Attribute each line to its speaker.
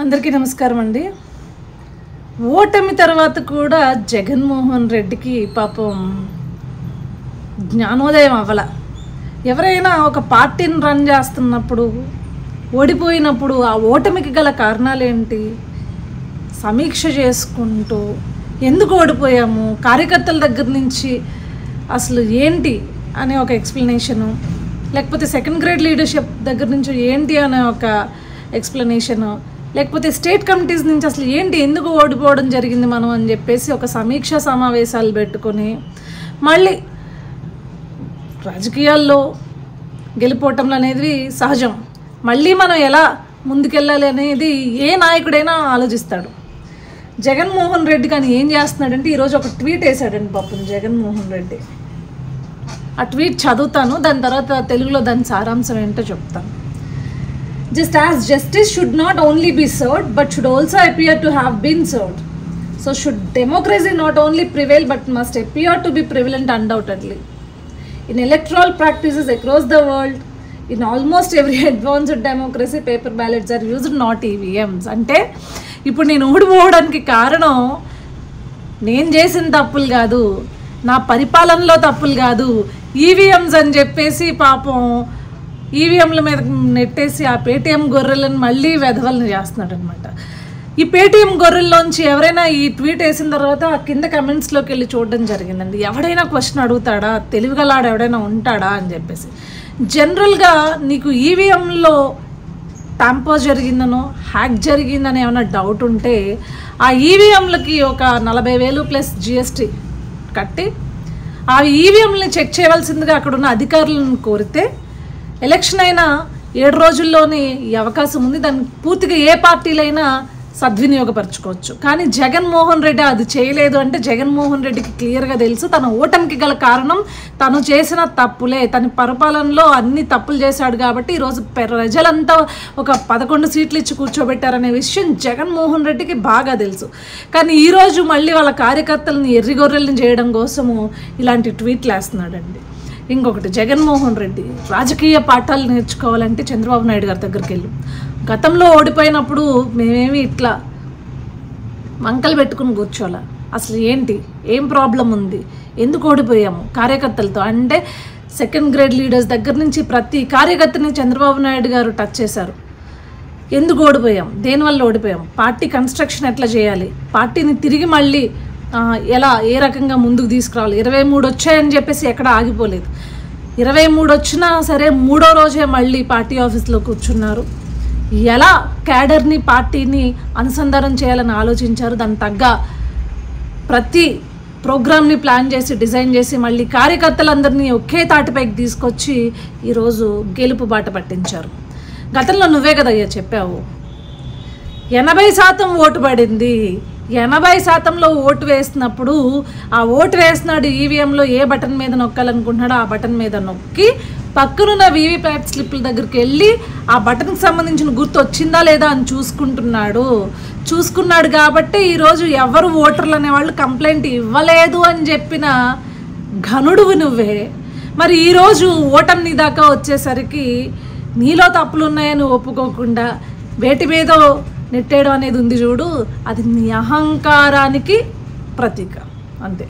Speaker 1: అందరికీ నమస్కారం అండి ఓటమి తర్వాత కూడా జగన్మోహన్ రెడ్డికి పాపం జ్ఞానోదయం అవ్వల ఎవరైనా ఒక పార్టీని రన్ చేస్తున్నప్పుడు ఓడిపోయినప్పుడు ఆ ఓటమికి గల కారణాలేంటి సమీక్ష చేసుకుంటూ ఎందుకు ఓడిపోయాము కార్యకర్తల దగ్గర నుంచి అసలు ఏంటి అనే ఒక ఎక్స్ప్లెనేషను లేకపోతే సెకండ్ గ్రేడ్ లీడర్షిప్ దగ్గర నుంచి ఏంటి అనే ఒక ఎక్స్ప్లెనేషను లేకపోతే స్టేట్ కమిటీస్ నుంచి అసలు ఏంటి ఎందుకు ఓడిపోవడం జరిగింది మనం అని చెప్పేసి ఒక సమీక్ష సమావేశాలు పెట్టుకొని మళ్ళీ రాజకీయాల్లో గెలిపోవటం అనేది సహజం మళ్ళీ మనం ఎలా ముందుకెళ్ళాలి అనేది ఏ నాయకుడైనా ఆలోచిస్తాడు జగన్మోహన్ రెడ్డి కానీ ఏం చేస్తున్నాడంటే ఈరోజు ఒక ట్వీట్ వేశాడండి పాపం జగన్మోహన్ రెడ్డి ఆ ట్వీట్ చదువుతాను దాని తర్వాత తెలుగులో దాని సారాంశం ఏంటో చెప్తాను just as justice should not only be served but should also appear to have been served so should democracy not only prevail but must appear to be prevalent undoubtedly in electoral practices across the world in almost every advanced democracy paper ballots are used not EVMs అంటే ఇప్పుడు నేను ఓడిపోవడానికి కారణం నేను చేసిన తప్పులు కాదు నా పరిపాలనలో తప్పులు కాదు ఈవీఎంస్ అని చెప్పేసి పాపం ఈవీఎంల మీద నెట్టేసి ఆ పేటీఎం గొర్రెలను మళ్ళీ వెధవలను చేస్తున్నాడు అనమాట ఈ పేటీఎం గొర్రెల్లోంచి ఎవరైనా ఈ ట్వీట్ వేసిన తర్వాత ఆ కింద కమెంట్స్లోకి వెళ్ళి చూడడం జరిగిందండి ఎవడైనా క్వశ్చన్ అడుగుతాడా తెలివిగలాడు ఎవడైనా ఉంటాడా అని చెప్పేసి జనరల్గా నీకు ఈవీఎంలో ట్యాంపర్ జరిగిందనో హ్యాక్ జరిగిందని ఏమైనా డౌట్ ఉంటే ఆ ఈవీఎంలకి ఒక నలభై వేలు ప్లస్ జిఎస్టీ కట్టి ఆ ఈవీఎంని చెక్ చేయవలసిందిగా అక్కడ ఉన్న అధికారులను కోరితే ఎలక్షన్ అయినా ఏడు రోజుల్లోనే ఈ అవకాశం ఉంది దాన్ని పూర్తిగా ఏ పార్టీలైనా సద్వినియోగపరచుకోవచ్చు కానీ జగన్మోహన్ రెడ్డి అది చేయలేదు అంటే జగన్మోహన్ రెడ్డికి క్లియర్గా తెలుసు తన ఓటమికి గల కారణం తను చేసిన తప్పులే తన పరిపాలనలో అన్ని తప్పులు చేశాడు కాబట్టి ఈరోజు ప్రజలంతా ఒక పదకొండు సీట్లు ఇచ్చి కూర్చోబెట్టారనే విషయం జగన్మోహన్ రెడ్డికి బాగా తెలుసు కానీ ఈరోజు మళ్ళీ వాళ్ళ కార్యకర్తలను ఎర్రిగొర్రెల్ని చేయడం కోసము ఇలాంటి ట్వీట్లు వేస్తున్నాడండి ఇంకొకటి జగన్మోహన్ రెడ్డి రాజకీయ పాఠాలు నేర్చుకోవాలంటే చంద్రబాబు నాయుడు గారి దగ్గరికి వెళ్ళు గతంలో ఓడిపోయినప్పుడు మేమేమి ఇట్లా వంకలు పెట్టుకుని కూర్చోాలా అసలు ఏంటి ఏం ప్రాబ్లం ఉంది ఎందుకు ఓడిపోయాము కార్యకర్తలతో అంటే సెకండ్ గ్రేడ్ లీడర్స్ దగ్గర నుంచి ప్రతి కార్యకర్తని చంద్రబాబు నాయుడు గారు టచ్ చేశారు ఎందుకు ఓడిపోయాం దేనివల్ల ఓడిపోయాం పార్టీ కన్స్ట్రక్షన్ ఎట్లా చేయాలి పార్టీని తిరిగి మళ్ళీ ఆ, ఎలా ఏ రకంగా ముందుకు తీసుకురావాలి ఇరవై మూడు వచ్చాయని చెప్పేసి ఎక్కడ ఆగిపోలేదు ఇరవై మూడు వచ్చినా సరే మూడో రోజే మళ్ళీ పార్టీ ఆఫీస్లో కూర్చున్నారు ఎలా క్యాడర్ని పార్టీని అనుసంధానం చేయాలని ఆలోచించారు దాని తగ్గ ప్రతి ప్రోగ్రామ్ని ప్లాన్ చేసి డిజైన్ చేసి మళ్ళీ కార్యకర్తలందరినీ ఒకే తాటిపైకి తీసుకొచ్చి ఈరోజు గెలుపు బాట పట్టించారు గతంలో నువ్వే కదయ్యా చెప్పావు ఎనభై శాతం ఓటు పడింది ఎనభై శాతంలో ఓటు వేసినప్పుడు ఆ ఓటు వేసినాడు ఈవీఎంలో ఏ బటన్ మీద నొక్కాలనుకుంటున్నాడో ఆ బటన్ మీద నొక్కి పక్కనున్న వీవీప్యాట్ స్లిప్ల దగ్గరికి వెళ్ళి ఆ బటన్కి సంబంధించిన గుర్తు వచ్చిందా లేదా అని చూసుకుంటున్నాడు చూసుకున్నాడు కాబట్టి ఈరోజు ఎవరు ఓటర్లు అనేవాళ్ళు కంప్లైంట్ ఇవ్వలేదు అని చెప్పిన ఘనుడువు నువ్వే మరి ఈరోజు ఓటమి నీ దాకా వచ్చేసరికి నీలో తప్పులు ఉన్నాయని ఒప్పుకోకుండా వేటి మీద నెట్టేయడం అనేది ఉంది చూడు అది నీ అహంకారానికి ప్రతీక అంతే